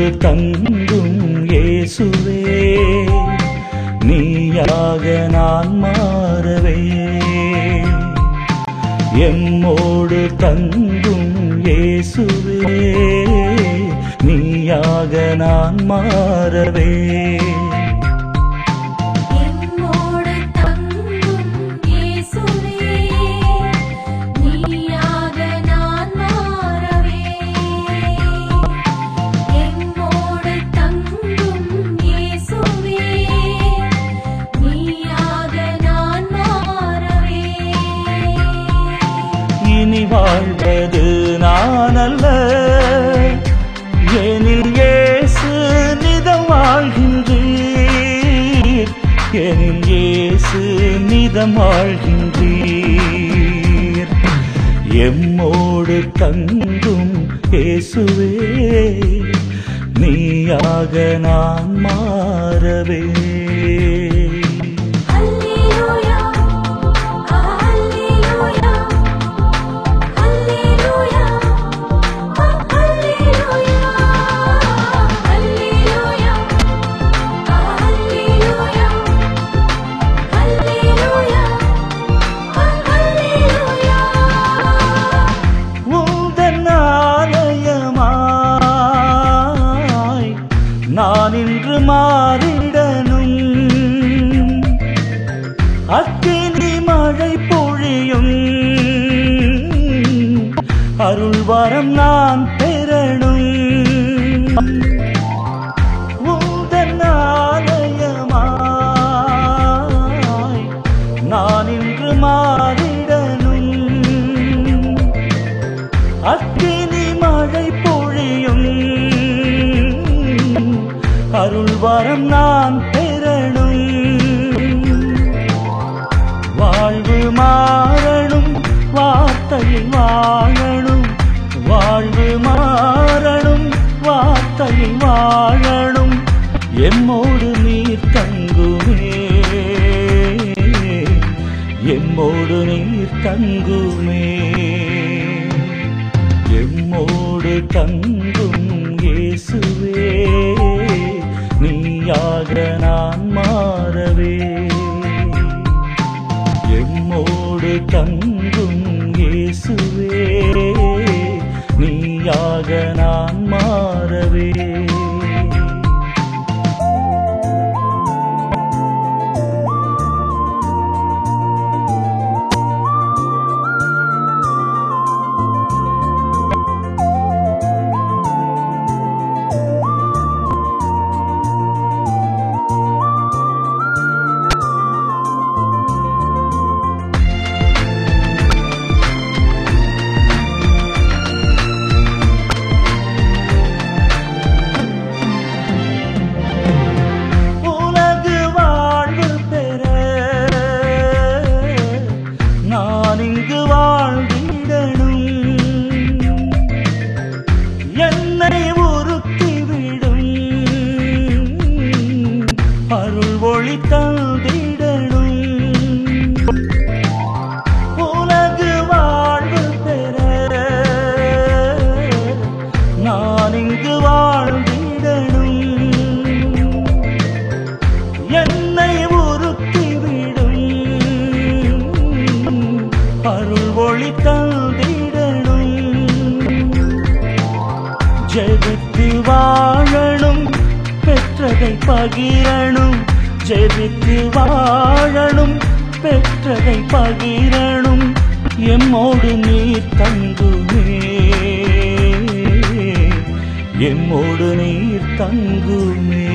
எம்மோடு தங்கும் இயேசுவே நீயாக நான் மாறவே எம்மோடு தங்கும் இயேசுவே நீயாக நான் மாறவே எம்மோடு தங்கும் இயேசுவே நீயாக நான் மாறவே எம்மோடு தங்கும் இயேசுவே நீயாக நான் மாறவே இனி வாழ்வது நான் அல்ல எனில் இயேசு நிதம் வாழ்கின்றீர் எனில் இயேசு நிதம் வாழ்கின்றீர் எம்மோடு தங்கும் இயேசுவே நீயாக நான் மாறவே அல்லேலூயா அல்லேலூயா அல்லேலூயா அல்லேலூயா அல்லேலூயா அல்லேலூயா அல்லேலூயா அல்லேலூயா உந்தன் ஆலயமாய் நான் இன்று மாறிடனும் அக்கினி மழை பொழியும் அருள் வரம் நான் பெறணும் உந்தன் ஆலயமாய் நான் இன்று மாறிடனும் அக்கினி மழை பொழியும் அருள் வரம் நான் பெறணும் வாழ்வு மாறணும் வார்த்தையில் வாழணும் வாழ்வு மாறணும் வார்த்தையில் வாழணும் எம்மோடு நீர் தங்குமே எம்மோடு நீர் தங்குமே எம்மோடு தங்கும் இயேசுவே நீயாக நான் மாறவே எம்மோடு தங்கும் இயேசுவே நீயாக நான் மாறவே உலகு வாழ்வு பெற நான் இங்கு வாழ்ந்திடணும் என்னை உருக்கிவிடும் அருள் ஒளி தந்திடணும் உலகு வாழ்வு பெற நான் இங்கு வாழ்ந்திடணும் என்னை உருக்கிவிடும் அருள் ஒளி தந்திடணும் ஜெபித்து வாழணும் பெற்றதை பகிரணும் ஜெபித்து வாழணும் பெற்றதை பகிரணும் எம்மோடு நீர் தங்குமே எம்மோடு நீர் தங்குமே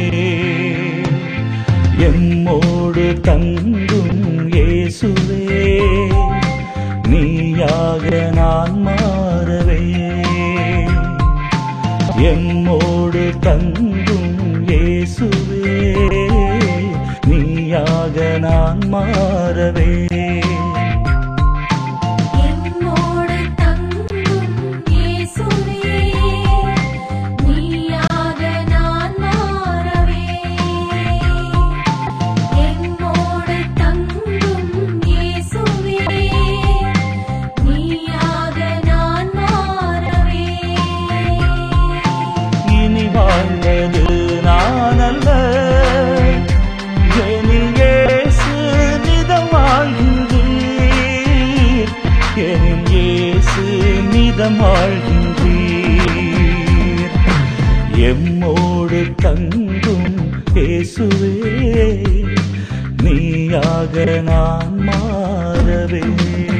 எம்மோடு தங்கும் இயேசுவே நீயாக நான் மாறவே எம்மோடு தங்கும் இயேசுவே நீயாக நான் மாறவே எம்மோடு தங்கும் இயேசுவே நீயாக நான் மாறவே எம்மோடு காலம் ஆழ்கின்றீர் எம்மோடு தங்கும் இயேசுவே நீயாக நான் மாறவே